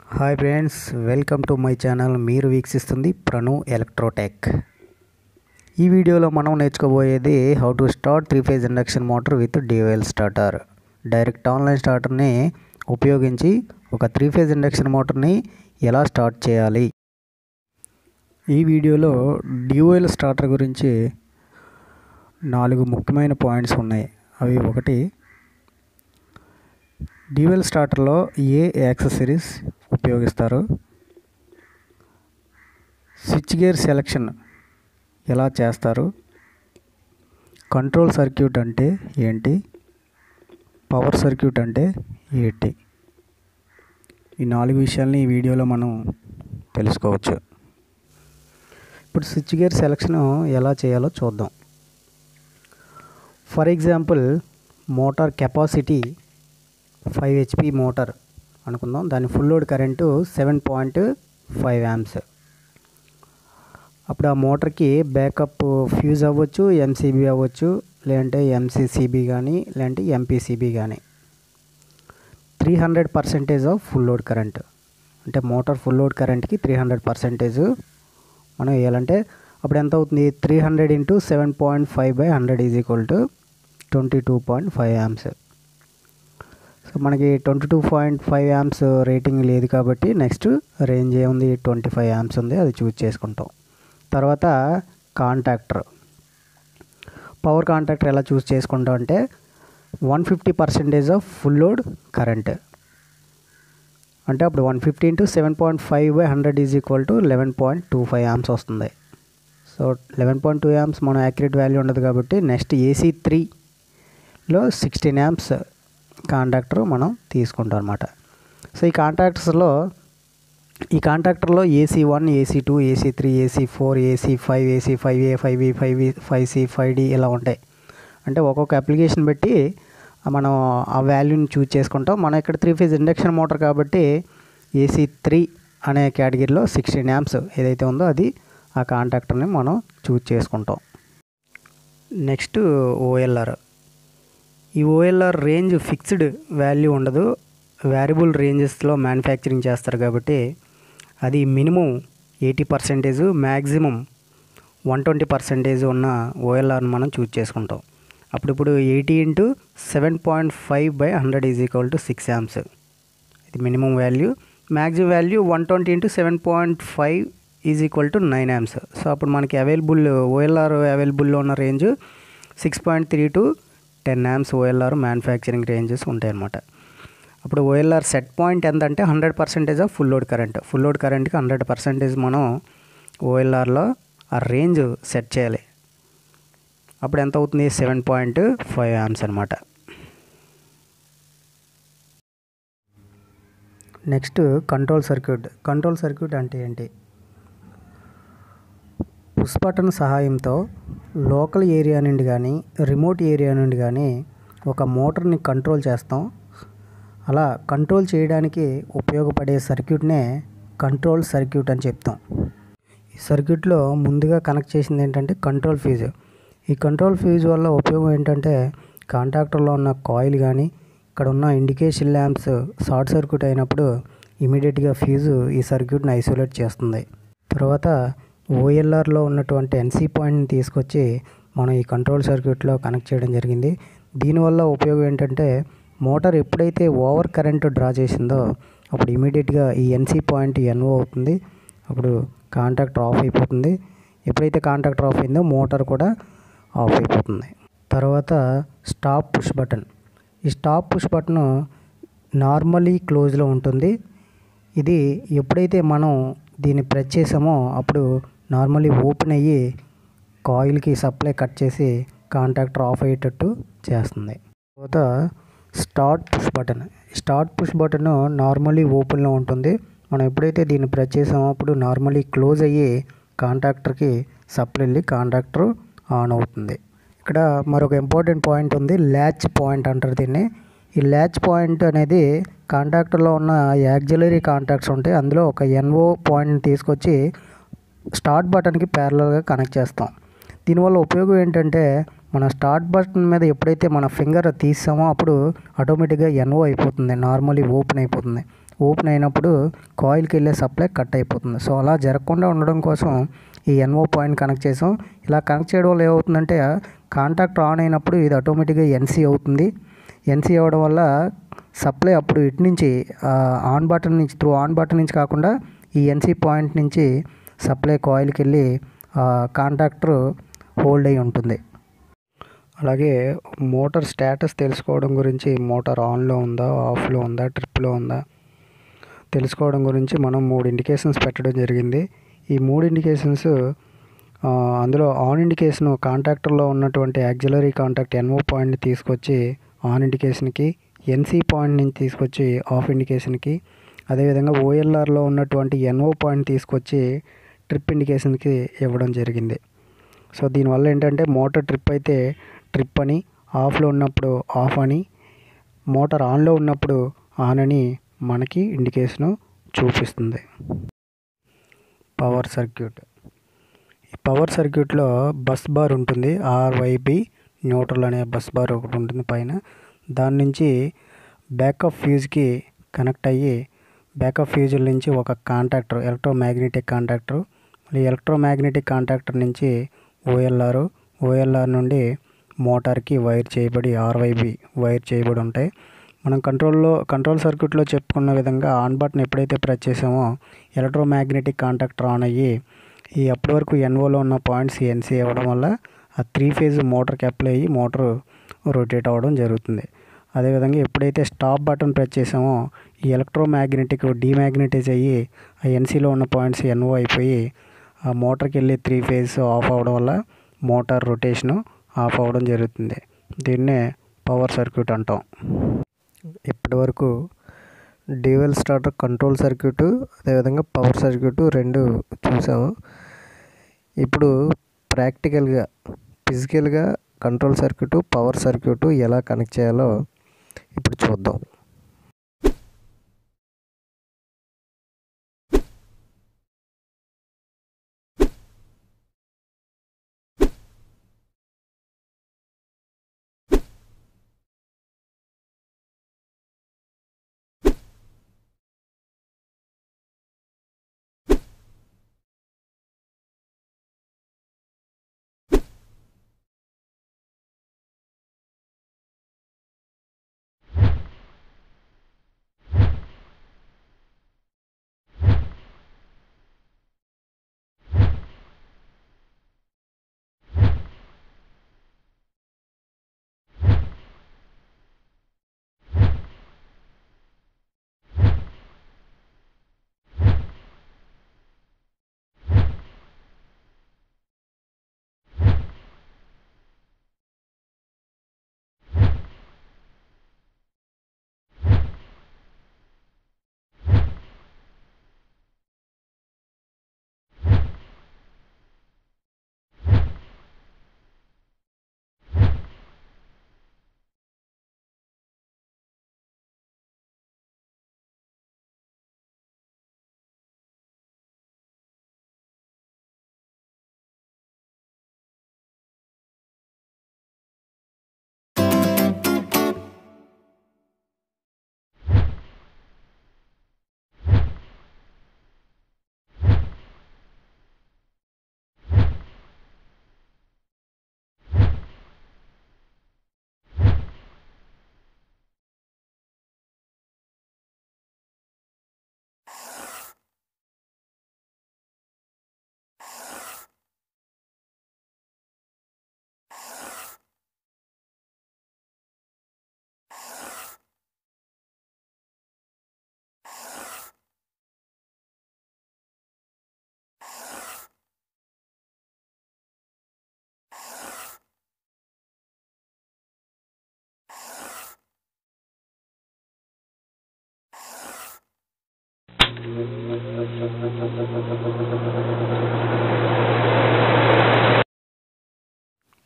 hi friends welcome to my channel మీరు వీక్షిస్తుంది Pranu Electrotech ఈ వీడియోలో మనం నేర్చుకోబోయేది how to start three phase induction motor with DOL starter direct online స్టార్టర్ని ఉపయోగించి ఒక త్రీ ఫేజ్ ఇండక్షన్ మోటార్ని ఎలా స్టార్ట్ చేయాలి ఈ వీడియోలో డ్యూయల్ స్టార్టర్ గురించి నాలుగు ముఖ్యమైన పాయింట్స్ ఉన్నాయి అవి ఒకటి డ్యూయల్ స్టార్టర్లో ఏ యాక్సెసరీస్ ఉపయోగిస్తారు స్విచ్ గేర్ సెలెక్షన్ ఎలా చేస్తారు కంట్రోల్ సర్క్యూట్ అంటే ఏంటి పవర్ సర్క్యూట్ అంటే ఏంటి ఈ నాలుగు విషయాల్ని ఈ వీడియోలో మనం తెలుసుకోవచ్చు ఇప్పుడు స్విచ్ గేర్ సెలెక్షన్ ఎలా చేయాలో చూద్దాం for example motor capacity five HP motor అనుకుందాం దాని full load current seven point five amps అప్పుడు ఆ మోటార్కి బ్యాకప్ ఫ్యూజ్ అవ్వచ్చు ఎంసీబీ అవ్వచ్చు లేదంటే ఎంసీసీబీ కానీ లేదంటే ఎంపీసీబీ కానీ three hundred percentage of full load current అంటే మోటార్ ఫుల్ లోడ్ కరెంట్కి త్రీ హండ్రెడ్ పర్సెంటేజ్ మనం వేయాలంటే అప్పుడు ఎంత అవుతుంది three hundred into seven point five by hundred is equal to twenty two point five amps so మనకి twenty two point five amps rating లేదు కాబట్టి నెక్స్ట్ రేంజ్ ఏముంది ట్వంటీ ఫైవ్ యామ్స్ ఉంది అది చూజ్ చేసుకుంటాం తర్వాత కాంటాక్టర్ పవర్ కాంటాక్టర్ ఎలా choose చేసుకుంటాం అంటే one fifty percentage of full load current అంటే అప్పుడు one fifty into seven point five by hundred is equal to eleven point two five amps వస్తుంది so eleven point two amps మనం accurate value ఉండదు కాబట్టి next AC త్రీలో sixteen amps contactor మనం తీసుకుంటాం అనమాట సో ఈ కాంటాక్టర్స్లో ఈ కాంటాక్టర్లో AC one AC two AC three AC four AC five AC five A five B five five C five D ఇలా ఉంటాయి అంటే ఒక్కొక్క అప్లికేషన్ బట్టి మనం ఆ వాల్యూని చూజ్ చేసుకుంటాం మనం ఇక్కడ త్రీ ఫేజ్ ఇండక్షన్ మోటార్ కాబట్టి ఏసీ త్రీ అనే కేటగిరీలో సిక్స్టీన్ యామ్స్ ఏదైతే ఉందో అది ఆ కాంటాక్టర్ని మనం చూజ్ చేసుకుంటాం నెక్స్ట్ ఓఎల్ఆర్ ఈ ఓఎల్ఆర్ రేంజ్ ఫిక్స్డ్ వాల్యూ ఉండదు వేరియబుల్ రేంజెస్లో మ్యానుఫ్యాక్చరింగ్ చేస్తారు కాబట్టి అది minimum eighty percentage maximum one twenty percentage ఉన్న ఓఎల్ఆర్ని మనం చూజ్ చేసుకుంటాం అప్పుడు ఇప్పుడు eighty into seven point five by hundred is equal to six amps ఇది minimum value maximum value one twenty into seven point five is equal to nine amps so అప్పుడు మనకి available OLR అవైలబుల్లో ఉన్న range six point three to ten amps OLR manufacturing ranges ఉంటాయి అన్నమాట అప్పుడు OLR set point ఎంత అంటే hundred percentage of full load current full load కరెంట్కి హండ్రెడ్ పర్సెంటేజ్ మనం ఓఎల్ఆర్లో ఆ రేంజ్ సెట్ చేయాలి అప్పుడు ఎంత అవుతుంది సెవెన్ పాయింట్ ఫైవ్ యామ్స్ అనమాట next control circuit control circuit అంటే ఏంటి పుష్ బటన్ సహాయంతో లోకల్ ఏరియా నుండి కానీ రిమోట్ ఏరియా నుండి కానీ ఒక మోటార్ని కంట్రోల్ చేస్తాం అలా కంట్రోల్ చేయడానికి ఉపయోగపడే సర్క్యూట్నే కంట్రోల్ సర్క్యూట్ అని చెప్తాం ఈ సర్క్యూట్లో ముందుగా కనెక్ట్ చేసింది ఏంటంటే కంట్రోల్ ఫ్యూజ్ ఈ కంట్రోల్ ఫ్యూజ్ వల్ల ఉపయోగం ఏంటంటే కాంటాక్టర్లో ఉన్న కాయిల్ కానీ ఇక్కడ ఉన్న ఇండికేషన్ ల్యాంప్స్ షార్ట్ సర్క్యూట్ అయినప్పుడు ఇమీడియట్గా ఫ్యూజ్ ఈ సర్క్యూట్ని ఐసోలేట్ చేస్తుంది తర్వాత ఓఎల్ఆర్లో ఉన్నటువంటి ఎన్సీ పాయింట్ని తీసుకొచ్చి మనం ఈ కంట్రోల్ సర్క్యూట్లో కనెక్ట్ చేయడం జరిగింది దీనివల్ల ఉపయోగం ఏంటంటే మోటార్ ఎప్పుడైతే ఓవర్ కరెంట్ డ్రా చేసిందో అప్పుడు ఇమీడియట్గా ఈ ఎన్సీ పాయింట్ ఎన్ఓ అవుతుంది అప్పుడు కాంటాక్టర్ ఆఫ్ అయిపోతుంది ఎప్పుడైతే కాంటాక్టర్ ఆఫ్ అయిందో మోటార్ కూడా ఆఫ్ అయిపోతుంది తర్వాత స్టాప్ పుష్ బటన్ ఈ స్టాప్ పుష్ బటన్ నార్మలీ క్లోజ్లో ఉంటుంది ఇది ఎప్పుడైతే మనం దీన్ని ప్రెస్ చేసామో అప్పుడు నార్మల్లీ ఓపెన్ అయ్యి కాయిల్కి సప్లై కట్ చేసి కాంటాక్టర్ ఆఫ్ అయ్యేటట్టు చేస్తుంది తర్వాత start push button start push button normally ఓపెన్లో ఉంటుంది మనం ఎప్పుడైతే దీన్ని ప్రెస్ చేసామో అప్పుడు నార్మల్లీ క్లోజ్ అయ్యి కాంటాక్టర్కి సప్లై వెళ్ళి కాంటాక్టర్ ఆన్ అవుతుంది ఇక్కడ మరొక ఇంపార్టెంట్ పాయింట్ ఉంది ల్యాచ్ పాయింట్ అంటారు దీన్ని ఈ ల్యాచ్ పాయింట్ అనేది కాంటాక్టర్లో ఉన్న యాక్జిలరీ కాంటాక్ట్స్ ఉంటాయి అందులో ఒక ఎన్ఓ పాయింట్ని తీసుకొచ్చి స్టార్ట్ బటన్కి ప్యారలల్గా కనెక్ట్ చేస్తాం దీనివల్ల ఉపయోగం ఏంటంటే మన స్టార్ట్ బటన్ మీద ఎప్పుడైతే మన ఫింగర్ తీసామో అప్పుడు ఆటోమేటిక్గా ఎన్ఓ అయిపోతుంది నార్మలీ ఓపెన్ అయిపోతుంది ఓపెన్ అయినప్పుడు కాయిల్కి వెళ్ళే సప్లై కట్ అయిపోతుంది సో అలా జరగకుండా ఉండడం కోసం ఈ ఎన్ఓ పాయింట్ కనెక్ట్ చేసాం ఇలా కనెక్ట్ చేయడం వల్ల ఏమవుతుందంటే కాంటాక్ట్ ఆన్ అయినప్పుడు ఇది ఆటోమేటిక్గా ఎన్సీ అవుతుంది ఎన్సీ అవ్వడం వల్ల సప్లై అప్పుడు ఇటు నుంచి ఆన్ బటన్ నుంచి త్రూ ఆన్ బటన్ నుంచి కాకుండా ఈ ఎన్సీ పాయింట్ నుంచి సప్లై కాయిల్కి వెళ్ళి కాంటాక్టర్ హోల్డ్ అయి ఉంటుంది అలాగే మోటార్ స్టేటస్ తెలుసుకోవడం గురించి మోటార్ ఆన్లో ఉందా ఆఫ్లో ఉందా ట్రిప్లో ఉందా తెలుసుకోవడం గురించి మనం మూడు ఇండికేషన్స్ పెట్టడం జరిగింది ఈ మూడు ఇండికేషన్స్ అందులో ఆన్ ఇండికేషన్ కాంటాక్టర్లో ఉన్నటువంటి యాక్సిలరీ కాంటాక్ట్ ఎన్ఓ పాయింట్ని తీసుకొచ్చి ఆన్ ఇండికేషన్కి ఎన్సీ పాయింట్ నుంచి తీసుకొచ్చి ఆఫ్ ఇండికేషన్కి అదేవిధంగా ఓఎల్ఆర్లో ఉన్నటువంటి ఎన్ఓ పాయింట్ తీసుకొచ్చి ట్రిప్ ఇండికేషన్కి ఇవ్వడం జరిగింది సో దీనివల్ల ఏంటంటే మోటార్ ట్రిప్ అయితే ట్రిప్ అని ఆఫ్లో ఉన్నప్పుడు ఆఫ్ అని మోటార్ ఆన్లో ఉన్నప్పుడు ఆన్ అని మనకి ఇండికేషను చూపిస్తుంది పవర్ సర్క్యూట్ ఈ పవర్ సర్క్యూట్లో బస్ బార్ ఉంటుంది ఆర్వైబి న్యూట్రల్ అనే బస్ బార్ ఒకటి ఉంటుంది పైన దాని నుంచి బ్యాకప్ ఫ్యూజ్కి కనెక్ట్ అయ్యి బ్యాకప్ ఫ్యూజుల నుంచి ఒక కాంటాక్టర్ ఎలక్ట్రోమాగ్నెటిక్ కాంటాక్టర్ ఈ ఎలక్ట్రోమాగ్నెటిక్ కాంటాక్టర్ నుంచి ఓఎల్ఆర్ ఓఎల్ఆర్ నుండి మోటార్కి వైర్ చేయబడి ఆర్వైబి వైర్ చేయబడి ఉంటాయి మనం కంట్రోల్లో కంట్రోల్ సర్క్యూట్లో చెప్పుకున్న విధంగా ఆన్ బటన్ ఎప్పుడైతే ప్రెస్ చేసామో ఎలక్ట్రోమాగ్నెటిక్ కాంటాక్టర్ ఆన్ అయ్యి ఈ అప్పటి వరకు ఎన్ఓలో ఉన్న పాయింట్స్ ఎన్సీ అవ్వడం వల్ల ఆ త్రీ ఫేజ్ మోటార్కి అప్లై అయ్యి మోటార్ రొటేట్ అవ్వడం జరుగుతుంది అదేవిధంగా ఎప్పుడైతే స్టాప్ బటన్ ప్రెస్ చేసామో ఈ ఎలక్ట్రోమాగ్నెటిక్ డీమాగ్నెటైజ్ అయ్యి ఆ ఎన్సీలో ఉన్న పాయింట్స్ ఎన్ఓ అయిపోయి ఆ మోటార్కి వెళ్ళి త్రీ ఫేజ్ ఆఫ్ అవ్వడం వల్ల మోటార్ రొటేషను ఆఫ్ అవ్వడం జరుగుతుంది దీన్నే పవర్ సర్క్యూట్ అంటాం ఇప్పటి వరకు డ్యూయల్ స్టార్టర్ కంట్రోల్ సర్క్యూట్ అదేవిధంగా పవర్ సర్క్యూట్ రెండు చూసాము ఇప్పుడు ప్రాక్టికల్గా ఫిజికల్గా కంట్రోల్ సర్క్యూట్ పవర్ సర్క్యూట్ ఎలా కనెక్ట్ చేయాలో ఇప్పుడు చూద్దాం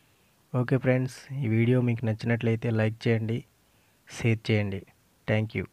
ఓకే ఫ్రెండ్స్ ఈ వీడియో మీకు నచ్చినట్లయితే లైక్ చేయండి షేర్ చేయండి థ్యాంక్ యూ